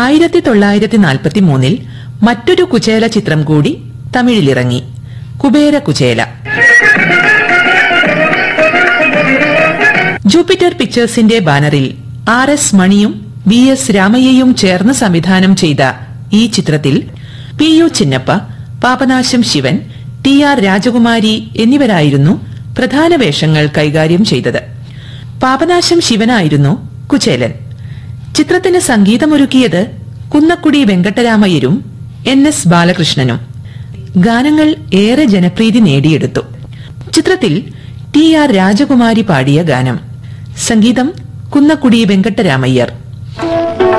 ആയിരത്തി തൊള്ളായിരത്തി നാൽപ്പത്തി മൂന്നിൽ മറ്റൊരു കുചേല ചിത്രം കൂടി തമിഴിലിറങ്ങി കുബേര കുചേല ജൂപ്പിറ്റർ പിക്ചേഴ്സിന്റെ ബാനറിൽ ആർ എസ് മണിയും വി എസ് രാമയ്യയും ചേർന്ന് സംവിധാനം ചെയ്ത ഈ ചിത്രത്തിൽ P U Chinnappa Papanasam Sivan T R Rajakumari എന്നിവരായിരുന്നു പ്രധാന വേഷങ്ങൾ കൈകാര്യം ചെയ്തത് പാപനാശം ശിവനായിരുന്നു കുചേലൻ ചിത്രത്തിന് സംഗീതമൊരുക്കിയത് കുന്നക്കുടി വെങ്കട്ടരാമയ്യരും എൻ എസ് ബാലകൃഷ്ണനും ഗാനങ്ങൾ ഏറെ ജനപ്രീതി നേടിയെടുത്തു ചിത്രത്തിൽ ടി ആർ രാജകുമാരി പാടിയ ഗാനം സംഗീതം കുന്നക്കുടി വെങ്കട്ടരാമയ്യർ